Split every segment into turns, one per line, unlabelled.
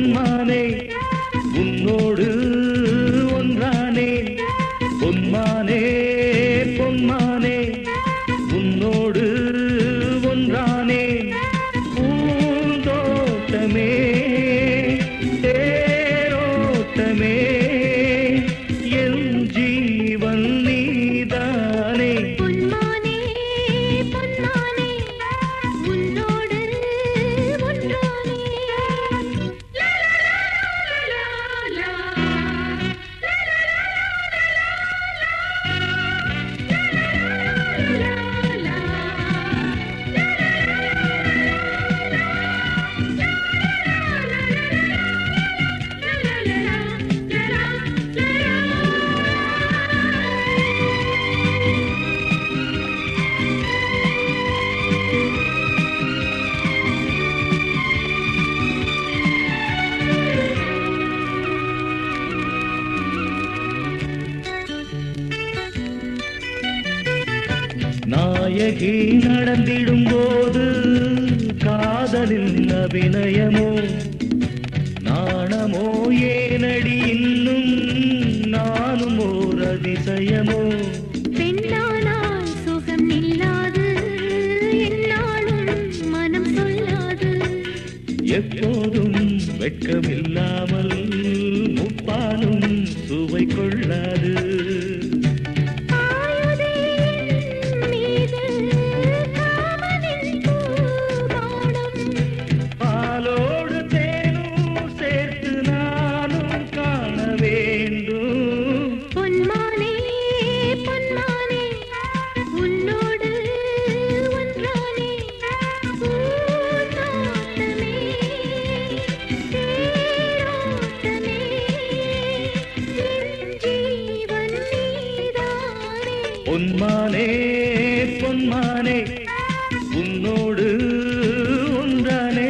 பொன்மானே உன்னோடு ஒன்றானே பொன்மானே பொன்மானே உன்னோடு ஒன்றானே பூந்தோட்டமே தேரோட்டமே என் ஜீவன் நீதானே
பொன்மானே பொன்மானே உன்னோடு ஒன்றானே லா லா லா
நாயகி நடந்திடும் போது காதலின் அபிநயமோ நாணமோ ஏனடி இன்னும் நானும் ஓர் அதிசயமோ
பெண்ணானால் சுகம் நில்லாது என்னாலும் மனம் சொல்லாது
எப்போதும் வெட்கமில்லாமல் முப்பாலும் சுவை கொள்ளாது
ஆயுதே மீது காமனின் பூபாடம்
பாலோடு தேனும் சேர்த்து நானும் காண வேண்டும்
பொன்மானே பொன்மானே உன்னோடு ஒன்றானே பூந்தோட்டமே தேரோட்டமே என் ஜீவன் நீதானே
பொன்மானே பொன்மானே உன்னோடு ஒன்றானே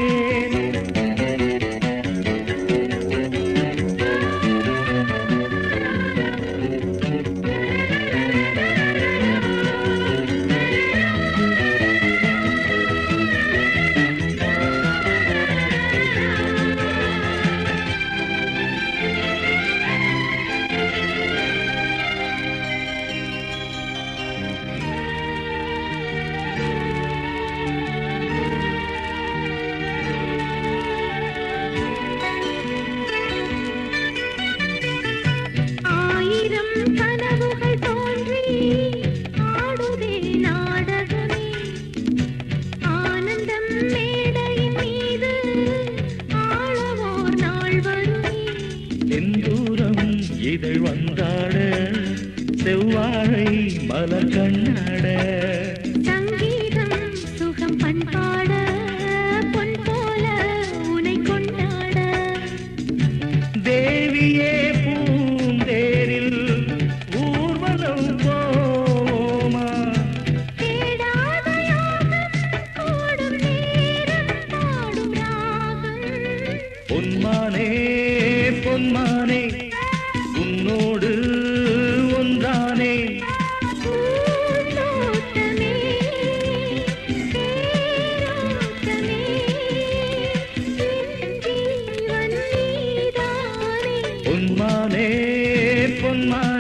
ஆயிரம் கனவுகள் தோன்றி ஆடுதே நாடகமே ஆனந்தம் மேடையின் மீது ஆளவோர் நாள் வருமே
செந்தூரம் இதழ் வந்தாட செவ்வாழை மலர் கண்ணாட
சங்கீதம் சுகம் பண்பாட பொன் போல உனை கொண்டாட
தேவியே பூந்தேரில் ஊர்வலம் போமா
தேடாத யோகம் கூடும் நேரம் பாடும் ராகம்
பொன்மானே பொன்மானே உன்னோடு ஒன்றானே
பூந்தோட்டமே தேரோட்டமே என் ஜீவன் நீதானே
பொன்மானே பொன்மானே